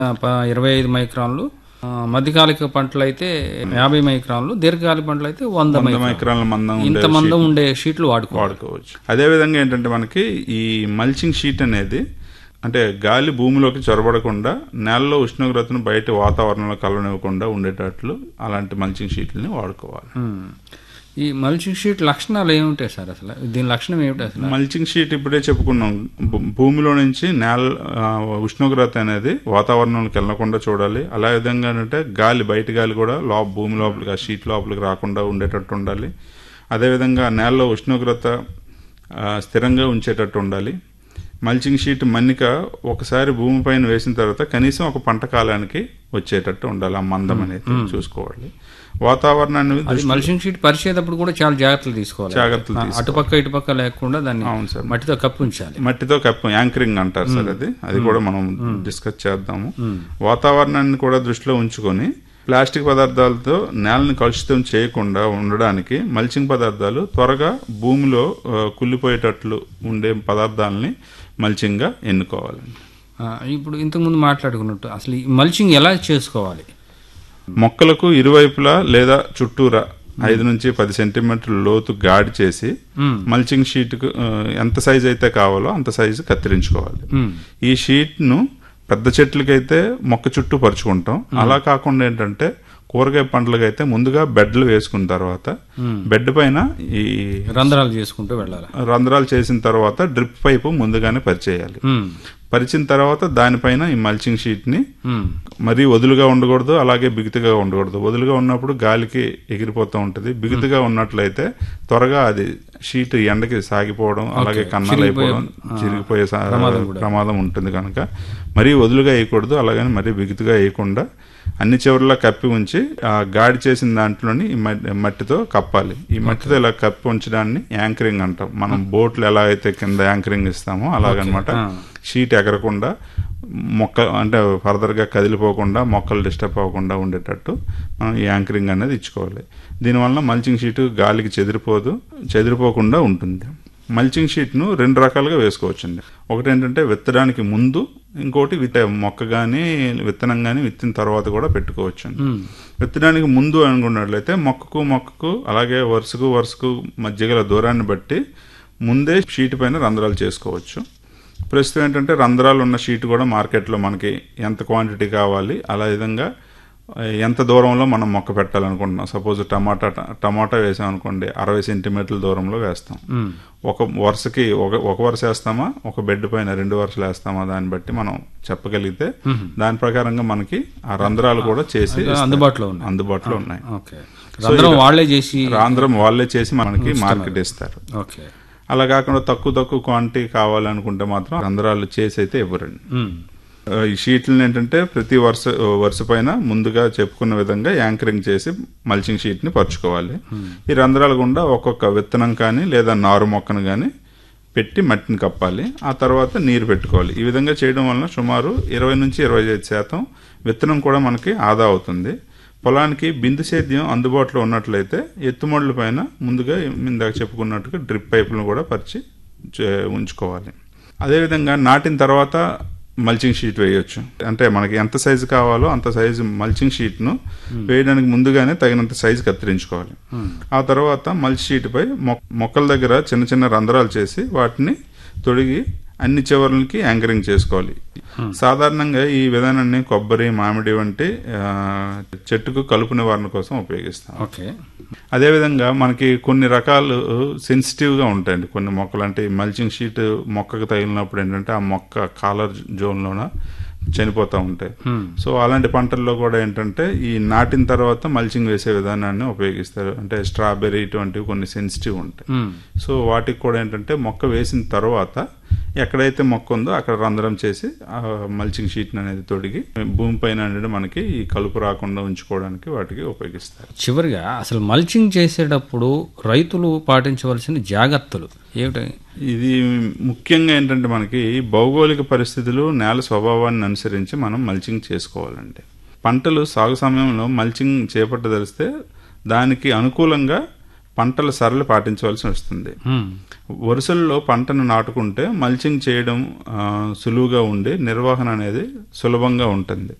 ఆ, ప- ఇరవై ఐదు మైక్రాన్లు ఆ, మధ్యకాలిక పంటలు అయితే యాభై మైక్రాన్లు దీర్ఘకాలిక పంటలు అయితే వంద వంద మైక్రాన్లు మైక్రాన్ల మందం ఉండే ఇంత మందం ఉండే షీట్లు వాడుకోవాలి వాడుకోవచ్చు అదే విధంగా ఏంటంటే మనకి ఈ మల్చింగ్ షీట్ అనేది అంటే గాలి భూమిలోకి చొరబడకుండా నేలలో ఉష్ణోగ్రతను బయట వాతావరణంలో కలవనివ్వకుండా ఉండేటట్లు అలాంటి మల్చింగ్ షీట్లని వాడుకోవాలి ఉమ్. ఈ మల్చింగ్ షీట్ లక్షణాలు ఏముంటాయి సార్ అసలు దీని లక్షణం ఏమిటి అసలు మల్చింగ్ షీట్ ఇప్పుడే చెప్పుకున్నాం భూ- భూమిలో నుంచి నేల ఆ, ఉష్ణోగ్రత అనేది వాతావరణంలోకి వెళ్ళకుండా చూడాలి అలా విధంగా అంటే గాలి బయట గాలి కూడా లోప భూమి లోపలికి ఆ షీట్ లోపలికి రాకుండా ఉండేటట్టు ఉండాలి అదేవిధంగా నేలలో ఉష్ణోగ్రత ఆ, స్థిరంగా ఉంచేటట్టు ఉండాలి మల్చింగ్ షీట్ మన్నిక ఒకసారి భూమిపైన వేసిన తర్వాత కనీసం ఒక పంట కాలానికి వచ్చేటట్టు ఉండాలి ఆ మందం అనేది చూసుకోవాలి వాతావరణాన్ని అది మల్చింగ్ షీట్ పరిచేటప్పుడు కూడా చాలా జాగ్రత్తలు తీసుకోవాలి జాగ్రత్తలు ఆ, అటుపక్క ఇటుపక్క లేకుండా దాన్ని అవును సార్ మట్టితో కప్పి ఉంచాలి మట్టితో కప్పు యాంకరింగ్ అంటారు సార్ అది అది కూడా మనం డిస్కస్ చేద్దాము వాతావరణాన్ని కూడా దృష్టిలో ఉంచుకొని ప్లాస్టిక్ పదార్థాలతో నేలని కలుషితం చేయకుండా ఉండడానికి మల్చింగ్ పదార్థాలు త్వరగా భూమిలో ఆ, కుళ్ళిపోయేటట్లు ఉండే పదార్థాలని మల్చింగ్గా ఎన్నుకోవాలి ఆ, ఇప్పుడు ఇంతకుముందు మాట్లాడుకున్నట్టు అసలు ఈ మల్చింగ్ ఎలా చేసుకోవాలి మొక్కలకు ఇరువైపులా లేదా చుట్టూరా ఐదు నుంచి పది సెంటీమీటర్ల లోతు గాడి చేసి మ్మ్. మల్చింగ్ షీట్కు ఆ, ఎంత సైజ్ అయితే కావాలో అంత సైజు కత్తిరించుకోవాలి ఉమ్. ఈ షీట్ ను పెద్ద చెట్లకైతే మొక్క చుట్టూ పరుచుకుంటాం అలా కాకుండా ఏంటంటే కూరగాయ పంటలకైతే ముందుగా బెడ్లు వేసుకున్న తర్వాత బెడ్ పైన ఈ రంధ్రాలు చేసుకుంటూ వెళ్ళాలి రంధ్రాలు చేసిన తర్వాత డ్రిప్ పైపు ముందుగానే పరిచేయాలి ఉమ్. పరిచిన తర్వాత దానిపైన ఈ మల్చింగ్ షీట్ ని ఉమ్. మరీ వదులుగా ఉండకూడదు అలాగే బిగుతుగా ఉండకూడదు వదులుగా ఉన్నప్పుడు గాలికి ఎగిరిపోతూ ఉంటుంది బిగుతుగా ఉన్నట్లయితే త్వరగా అది షీట్ ఎండకి సాగిపోవడం అలాగే కన్నాలు అయిపోవడం చిరిగిపోయే సా- ప్రమాదం ఉంటుంది కనుక మరీ వదులుగా వేయకూడదు అలాగని మరీ బిగుతుగా వేయకుండా అన్ని చివర్లా కప్పి ఉంచి ఆ గాడి చేసిన దాంట్లోని ఈ మట్టి- మట్టితో కప్పాలి ఈ మట్టితో ఇలా కప్పి ఉంచడాన్ని యాంకరింగ్ అంటాం మనం బోట్లు ఎలా అయితే కింద యాంకరింగ్ ఇస్తామో అలాగనమాట షీట్ ఎగరకుండా మొక్క అంటే ఫర్దర్ గా కదిలిపోకుండా మొక్కలు డిస్టర్బ్ అవ్వకుండా ఉండేటట్టు మనం ఈ యాంకరింగ్ అనేది ఇచ్చుకోవాలి దీనివల్ల మల్చింగ్ షీట్ గాలికి చెదిరిపోదు చెదిరిపోకుండా ఉంటుంది మల్చింగ్ షీట్ ను రెండు రకాలుగా వేసుకోవచ్చండి ఒకటి ఏంటంటే విత్తడానికి ముందు ఇంకోటి విత్త మొక్క గానీ విత్తనం గానీ విత్తిన తర్వాత కూడా పెట్టుకోవచ్చు విత్తడానికి ముందు అనుకున్నట్లయితే మొక్కకు మొక్కకు అలాగే వరుసకు వరుసకు మధ్య గల దూరాన్ని బట్టి ముందే షీట్ పైన రంధ్రాలు చేసుకోవచ్చు ప్రస్తుతం ఏంటంటే రంధ్రాలు ఉన్న షీట్ కూడా మార్కెట్లో మనకి ఎంత క్వాంటిటీ కావాలి అలా విధంగా ఆ, ఎంత దూరంలో మనం మొక్క పెట్టాలనుకుంటున్నాం సపోజ్ టమాటా టమాటా వేసాం అనుకోండి అరవై సెంటీమీటర్ల దూరంలో వేస్తాం ఒక వరుసకి ఒక ఒక వరుస వేస్తామా ఒక బెడ్ పైన రెండు వరుసలు వేస్తామా దాన్ని బట్టి మనం చెప్పగలిగితే దాని ప్రకారంగా మనకి ఆ రంధ్రాలు కూడా చేసి ఇస్తారు. అందుబాటులో ఉన్నాయి అందుబాటులో ఉన్నాయి ఓకే రంధ్రం వాళ్లే చేసి రంధ్రం వాళ్ళే చేసి మనకి మార్కెట్ ఇస్తారు ఓకే అలా కాకుండా తక్కువ తక్కువ క్వాంటిటీ కావాలనుకుంటే మాత్రం రంధ్రాలు చేసి అయితే ఇవ్వరండి ఉమ్. ఆ, ఈ షీట్లను ఏంటంటే ప్రతి వరుస వరుస పైన ముందుగా చెప్పుకున్న విధంగా యాంకరింగ్ చేసి మల్చింగ్ షీట్ ని పరుచుకోవాలి ఈ రంధ్రాల గుండా ఒక్కొక్క విత్తనం కానీ లేదా నారు మొక్కను కానీ పెట్టి మట్టిని కప్పాలి ఆ తర్వాత నీరు పెట్టుకోవాలి ఈ విధంగా చేయడం వలన సుమారు ఇరవై నుంచి ఇరవై ఐదు శాతం విత్తనం కూడా మనకి ఆదా అవుతుంది పొలానికి బిందు సేద్యం అందుబాటులో ఉన్నట్లయితే ఎత్తుమడుల పైన ముందుగా ఇందాక చెప్పుకున్నట్టుగా డ్రిప్ పైపులను కూడా పరిచి చే- ఉంచుకోవాలి అదేవిధంగా నాటిన తర్వాత మల్చింగ్ షీట్ వేయొచ్చు అంటే మనకి ఎంత సైజు కావాలో అంత సైజు మల్చింగ్ షీట్ ను వేయడానికి ముందుగానే తగినంత సైజు కత్తిరించుకోవాలి ఆ తర్వాత మల్చి షీట్ పై మొ- మొక్కల దగ్గర చిన్న చిన్న రంధ్రాలు చేసి వాటిని తొడిగి అన్ని చివర్లకి యాంకరింగ్ చేసుకోవాలి సాధారణంగా ఈ విధానాన్ని కొబ్బరి మామిడి వంటి ఆ, చెట్టుకు కలుపు నివారణ కోసం ఉపయోగిస్తాం ఓకే అదేవిధంగా మనకి కొన్ని రకాలు సెన్సిటివ్ గా ఉంటాయండి కొన్ని మొక్కలు అంటే మల్చింగ్ షీట్ మొక్కకు తగిలినప్పుడు ఏంటంటే ఆ మొక్క కాలర్ జోన్ లోన చనిపోతూ ఉంటాయి సో అలాంటి పంటల్లో కూడా ఏంటంటే ఈ నాటిన తర్వాత మల్చింగ్ వేసే విధానాన్ని ఉపయోగిస్తారు అంటే స్ట్రాబెర్రీ ఇటువంటివి కొన్ని సెన్సిటివ్ ఉంటాయి ఉమ్. సో వాటికి కూడా ఏంటంటే మొక్క వేసిన తర్వాత ఎక్కడైతే మొక్క ఉందో అక్కడ రంధ్రం చేసి ఆ మల్చింగ్ షీట్ అనేది తొడిగి భూమి పైన అనేది మనకి ఈ కలుపు రాకుండా ఉంచుకోవడానికి వాటికి ఉపయోగిస్తారు చివరిగా అసలు మల్చింగ్ చేసేటప్పుడు రైతులు పాటించవలసిన జాగ్రత్తలు ఏమిటి ఇది ముఖ్యంగా ఏంటంటే మనకి భౌగోళిక పరిస్థితులు నేల స్వభావాన్ని అనుసరించి మనం మల్చింగ్ చేసుకోవాలండి పంటలు సాగు సమయంలో మల్చింగ్ చేపట్టదలిస్తే దానికి అనుకూలంగా పంటల సరళి పాటించవలసి వస్తుంది మ్మ్. వరుసల్లో పంటను నాటుకుంటే మల్చింగ్ చేయడం ఆ, సులువుగా ఉండి నిర్వహణ అనేది సులభంగా ఉంటుంది